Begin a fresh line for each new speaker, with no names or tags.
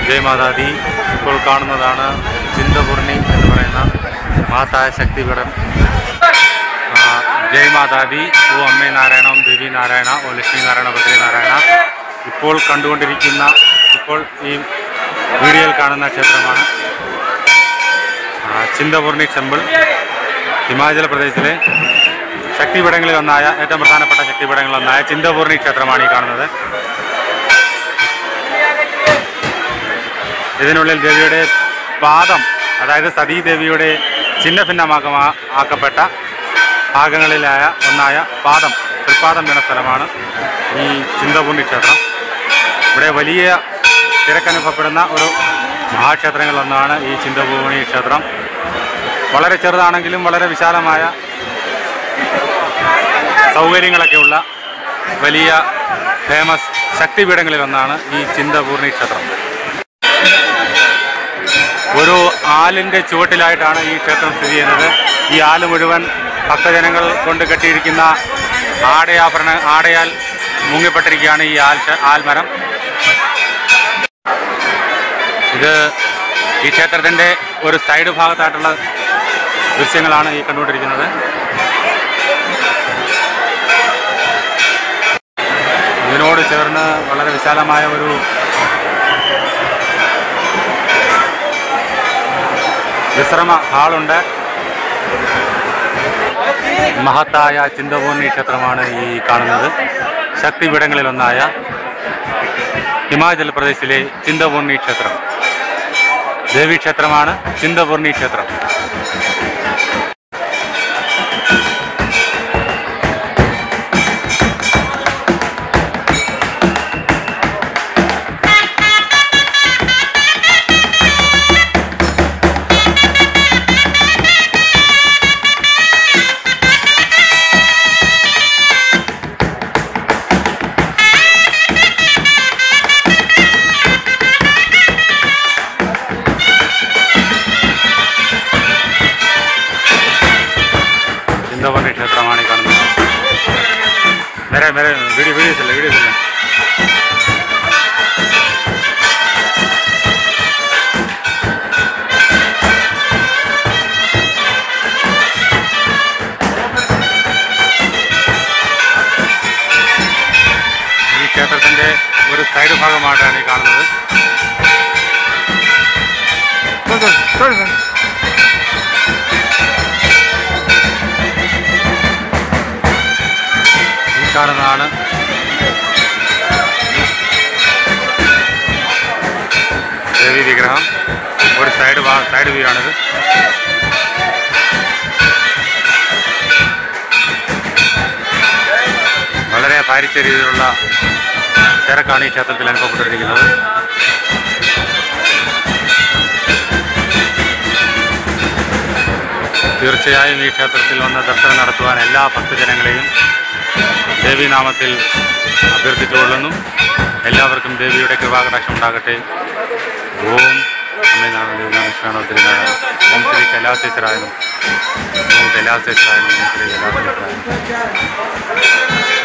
ജയമാതാദി ഇപ്പോൾ കാണുന്നതാണ് ചിന്തപൂർണി എന്ന് പറയുന്ന മഹത്തായ ശക്തിപീഠം ആ, ജയമാതാദി ഓ അമ്മേ നാരായണ ഓം ദേവി നാരായണ ഓ ലക്ഷ്മി നാരായണ ബദ്രി നാരായണ ഇപ്പോൾ കണ്ടുകൊണ്ടിരിക്കുന്ന ഇപ്പോൾ ഈ വീഡിയോയിൽ കാണുന്ന ക്ഷേത്രമാണ് ആ, ചിന്തപൂർണി ടെമ്പിൾ ഹിമാചൽ പ്രദേശിലെ ശക്തിപീഠങ്ങളിൽ ഒന്നായ ഏറ്റവും പ്രധാനപ്പെട്ട ശക്തിപീഠങ്ങളിൽ ഒന്നായ ചിന്തപൂർണി ക്ഷേത്രമാണ് ഈ കാണുന്നത് ഇതിനുള്ളിൽ ദേവിയുടെ പാദം അതായത് സതീദേവിയുടെ ഛിന്ന ഭിന്നമാക്ക ആക്കപ്പെട്ട ഭാഗങ്ങളിലായ ഒന്നായ പാദം തൃപ്പാദം വീണ സ്ഥലമാണ് ഈ ചിന്തപൂർണി ക്ഷേത്രം ഇവിടെ വലിയ തിരക്കനുഭവപ്പെടുന്ന ഒരു മഹാക്ഷേത്രങ്ങളിലൊന്നാണ് ഈ ചിന്തപൂർണി ക്ഷേത്രം വളരെ ചെറുതാണെങ്കിലും വളരെ വിശാലമായ സൗകര്യങ്ങളൊക്കെയുള്ള വലിയ ഫേമസ് ശക്തിപീഠങ്ങളിലൊന്നാണ് ഈ ചിന്തപൂർണി ക്ഷേത്രം ഒരു ആലിൻ്റെ ചുവട്ടിലായിട്ടാണ് ഈ ക്ഷേത്രം സ്ഥിതി ചെയ്യുന്നത് ഈ ആല് മുഴുവൻ ഭക്തജനങ്ങൾ കൊണ്ട് കെട്ടിയിരിക്കുന്ന ആടയാഭരണ ആടയാൽ മുങ്ങിപ്പെട്ടിരിക്കുകയാണ് ഈ ആൽ ആൽമരം ഇത് ഈ ക്ഷേത്രത്തിൻ്റെ ഒരു സൈഡ് ഭാഗത്തായിട്ടുള്ള ദൃശ്യങ്ങളാണ് ഈ കണ്ടുകൊണ്ടിരിക്കുന്നത് ഇതിനോട് ചേർന്ന് വളരെ വിശാലമായ ഒരു വിശ്രമ ഹാളുണ്ട് മഹത്തായ ചിന്തപൂർണി ക്ഷേത്രമാണ് ഈ കാണുന്നത് ശക്തിപീഠങ്ങളിലൊന്നായ ഹിമാചൽ പ്രദേശിലെ ചിന്തപൂർണി ക്ഷേത്രം ദേവീക്ഷേത്രമാണ് ചിന്തപൂർണി ക്ഷേത്രം ചിന്തപൂർണി ക്ഷേത്രമാണ് ഈ കാണുന്നത് വേറെ വേറെ വീഡിയോ വീഡിയോസ് ഇല്ല വീഡിയോസ് ഇല്ല ഈ ക്ഷേത്രത്തിന്റെ ഒരു സൈഡ് ഭാഗമായിട്ടാണ് ഈ കാണുന്നത് ഈ കാണുന്നതാണ് ദേവി വിഗ്രഹം ഒരു സൈഡ് ഭാ- സൈഡ് വ്യൂ ആണിത് വളരെ ഭാരിച്ച രീതിയിലുള്ള തിരക്കാണ് ഈ ക്ഷേത്രത്തിൽ അനുഭവപ്പെട്ടിരിക്കുന്നത് തീർച്ചയായും ഈ ക്ഷേത്രത്തിൽ വന്ന് ദർശനം നടത്തുവാൻ എല്ലാ ഭക്തജനങ്ങളെയും ദേവീനാമത്തിൽ അഭ്യർത്ഥിച്ചുകൊള്ളുന്നു എല്ലാവർക്കും ദേവിയുടെ കൃപാകടാക്ഷം ഉണ്ടാകട്ടെ ഓം അമ്മനാണ് ദേവനാമ തിരുനാരായണ ഓം ശ്രീ കൈലാസേശ്വരായനും ഓം കൈലാസേശ്വരായനും ഓം ശ്രീ കൈലാസേശ്വരായനും